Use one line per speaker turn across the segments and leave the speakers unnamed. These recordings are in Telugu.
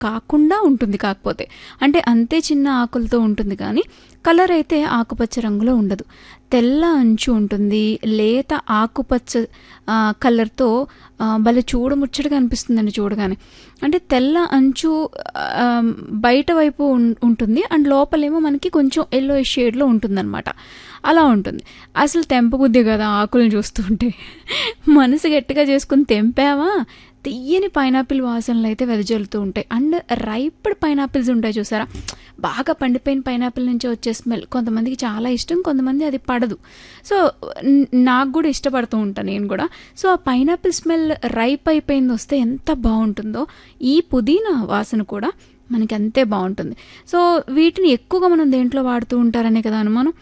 కాకుండా ఉంటుంది కాకపోతే అంటే అంతే చిన్న ఆకులతో ఉంటుంది కానీ కలర్ అయితే ఆకుపచ్చ రంగులో ఉండదు తెల్ల అంచు ఉంటుంది లేత ఆకుపచ్చ ఆ, కలర్తో ఆ, భలే చూడముచ్చటగా అనిపిస్తుందండి చూడగానే అంటే తెల్ల అంచు ఆ, బయట వైపు ఉం- ఉంటుంది అండ్ లోపలేమో మనకి కొంచెం ఎల్లో షేడ్లో ఉంటుందన్నమాట అలా ఉంటుంది అసలు తెంపబుద్ధి కదా ఆకులను చూస్తుంటే మనసు గట్టిగా చేసుకుని తెంపావా తీయని పైనాపిల్ వాసనలు అయితే వెదజల్లుతూ ఉంటాయి అండ్ రైప్డ్ పైనాపిల్స్ ఉంటాయి చూసారా బాగా పండిపోయిన పైనాపిల్ నుంచి వచ్చే స్మెల్ కొంతమందికి చాలా ఇష్టం కొంతమంది అది పడదు సో న- నాకు కూడా ఇష్టపడుతూ ఉంటాను నేను కూడా సో ఆ పైనాపిల్ స్మెల్ రైప్ అయిపోయింది వస్తే ఎంత బాగుంటుందో ఈ పుదీనా వాసన కూడా మనకి అంతే బాగుంటుంది సో వీటిని ఎక్కువగా మనం దేంట్లో వాడుతూ ఉంటారనే కదా అనుమానం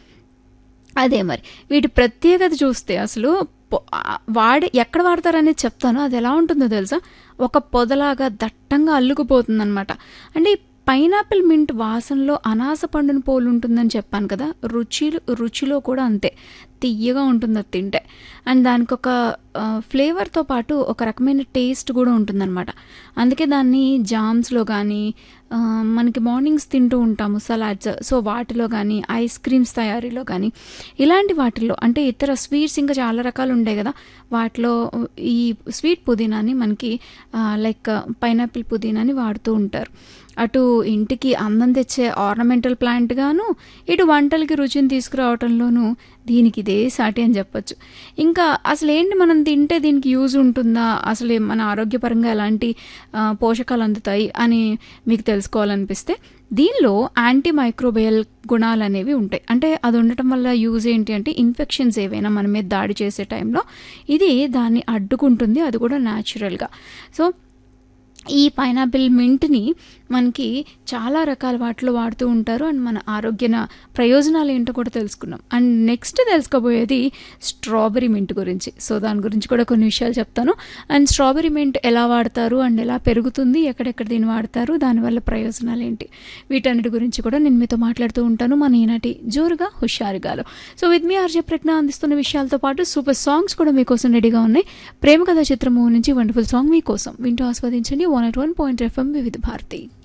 అదే మరి వీటి ప్రత్యేకత చూస్తే అసలు పొ- ఆ వాడి ఎక్కడ వాడతారనేది చెప్తాను అది ఎలా ఉంటుందో తెలుసా ఒక పొదలాగా దట్టంగా అల్లుకుపోతుంది అనమాట అంటే ఈ పైనాపిల్ మింట్ వాసనలో అనాస పండుని పోలు ఉంటుందని చెప్పాను కదా రుచిలో రుచిలో కూడా అంతే తియ్యగా ఉంటుంది అది తింటే అండ్ దానికి ఒక ఫ్లేవర్తో పాటు ఒక రకమైన టేస్ట్ కూడా ఉంటుందన్నమాట అందుకే దాన్ని జామ్స్లో కానీ ఆ, మనకి మార్నింగ్స్ తింటూ ఉంటాము సలాడ్స్ సో వాటిలో కానీ ఐస్ క్రీమ్స్ తయారీలో కానీ ఇలాంటి వాటిల్లో అంటే ఇతర స్వీట్స్ ఇంకా చాలా రకాలు ఉంటాయి కదా వాటిలో ఈ స్వీట్ పుదీనాని మనకి లైక్ పైనాపిల్ పుదీనాని వాడుతూ ఉంటారు అటు ఇంటికి అందం తెచ్చే ఆర్నమెంటల్ ప్లాంట్ గాను ఇటు వంటలకి రుచిని తీసుకురావటంలోనూ దీనికి ఇదే సాటి అని చెప్పొచ్చు ఇంకా అసలు ఏంటి మనం తింటే దీనికి యూజ్ ఉంటుందా అసలు ఏ- మన ఆరోగ్యపరంగా ఎలాంటి ఆ, పోషకాలు అందుతాయి అని మీకు తెలుసుకోవాలనిపిస్తే దీనిలో యాంటీ మైక్రోబయల్ గుణాలు అనేవి ఉంటాయి అంటే అది ఉండటం వల్ల యూజ్ ఏంటి అంటే ఇన్ఫెక్షన్స్ ఏవైనా మన మీద దాడి చేసే టైంలో ఇది దాన్ని అడ్డుకుంటుంది అది కూడా న్యాచురల్గా సో ఈ పైనాపిల్ మింట్ని మనకి చాలా రకాల వాటిలో వాడుతూ ఉంటారు అండ్ మన ఆరోగ్య ప్రయోజనాలు ఏంటో కూడా తెలుసుకున్నాం అండ్ నెక్స్ట్ తెలుసుకోబోయేది స్ట్రాబెరీ మింట్ గురించి సో దాని గురించి కూడా కొన్ని విషయాలు చెప్తాను అండ్ స్ట్రాబెరీ మింట్ ఎలా వాడతారు అండ్ ఎలా పెరుగుతుంది ఎక్కడెక్కడ దీన్ని వాడతారు దానివల్ల ప్రయోజనాలు ఏంటి వీటన్నిటి గురించి కూడా నేను మీతో మాట్లాడుతూ ఉంటాను మన ఈనాటి జోరుగా హుషారుగాలో so with me RJ Pragna అందిస్తున్న విషయాలతో పాటు సూపర్ సాంగ్స్ కూడా మీకోసం రెడీగా ఉన్నాయి ప్రేమ కథా చిత్రము నుంచి వండర్ఫుల్ సాంగ్ మీకోసం వింటూ ఆస్వాదించండి one at one point FM Vividh Bharati